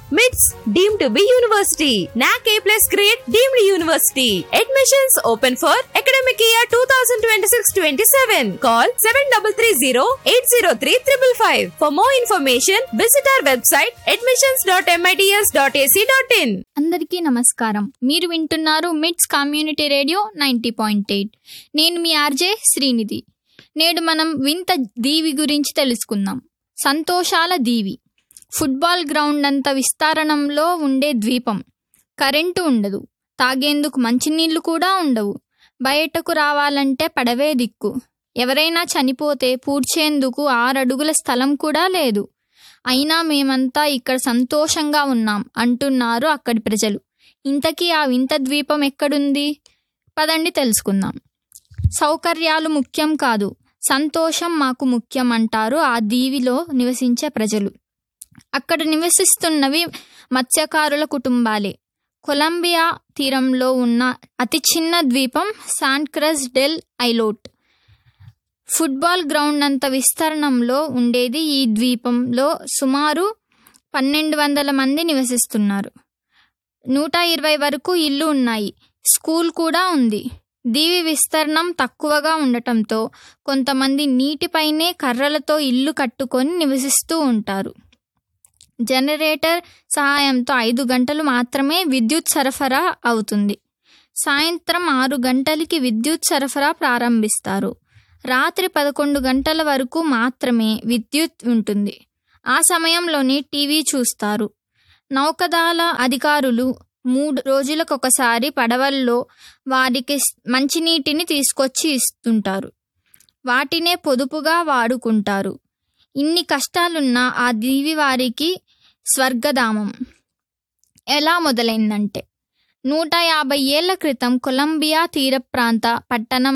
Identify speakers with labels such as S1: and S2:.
S1: మిట్స్ deemed to be university NAAC A plus grade deemed university admissions open for academic year two thousand twenty six twenty seven call seven double three zero eight zero three triple five for more information visit our website admissions dot MITS dot AC dot in
S2: అందరికీ నమస్కారం మీరు వింటున్నారు MITS community radio ninety point eight నేను మీ RJ Srinidhi నేడు మనం వింత దీవి గురించి తెలుసుకుందాం సంతోషాల దీవి ఫుట్బాల్ గ్రౌండ్ అంత విస్తారణంలో ఉండే ద్వీపం కరెంటు ఉండదు తాగేందుకు మంచినీళ్లు కూడా ఉండవు బయటకు రావాలంటే పడవే దిక్కు ఎవరైనా చనిపోతే పూడ్చేందుకు ఆరడుగుల స్థలం కూడా లేదు అయినా మేమంతా ఇక్కడ సంతోషంగా ఉన్నాం అంటున్నారు అక్కడి ప్రజలు ఇంతకీ ఆ వింత ద్వీపం ఎక్కడుంది పదండి తెలుసుకుందాం సౌకర్యాలు ముఖ్యం కాదు సంతోషం మాకు ముఖ్యం అంటారు ఆ దీవిలో నివసించే ప్రజలు అక్కడ నివసిస్తున్నవి మత్స్యకారుల కుటుంబాలే కొలంబియా తీరంలో ఉన్న అతి చిన్న ద్వీపం Santa Cruz del Islote football ground అంత విస్తరణంలో ఉండేది ఈ ద్వీపంలో సుమారు పన్నెండు వందల మంది నివసిస్తున్నారు నూట ఇరవై వరకు ఇల్లు ఉన్నాయి స్కూల్ కూడా ఉంది దీవి విస్తరణం తక్కువగా ఉండటంతో కొంతమంది నీటిపైనే కర్రలతో ఇల్లు కట్టుకొని నివసిస్తూ ఉంటారు జనరేటర్ సహాయంతో ఐదు గంటలు మాత్రమే విద్యుత్ సరఫరా అవుతుంది సాయంత్రం ఆరు గంటలకి విద్యుత్ సరఫరా ప్రారంభిస్తారు రాత్రి పదకొండు గంటల వరకు మాత్రమే విద్యుత్ ఉంటుంది ఆ సమయంలోనే టీవీ చూస్తారు నౌకదాల అధికారులు మూడు రోజులకొకసారి పడవల్లో వారికి మంచినీటిని తీసుకొచ్చి ఇస్తుంటారు వాటినే పొదుపుగా వాడుకుంటారు ఇన్ని కష్టాలున్నా ఆ దీవి వారికి స్వర్గధామం ఎలా మొదలైందంటే నూట యాభై ఏళ్ల క్రితం కొలంబియా తీర ప్రాంత పట్టణం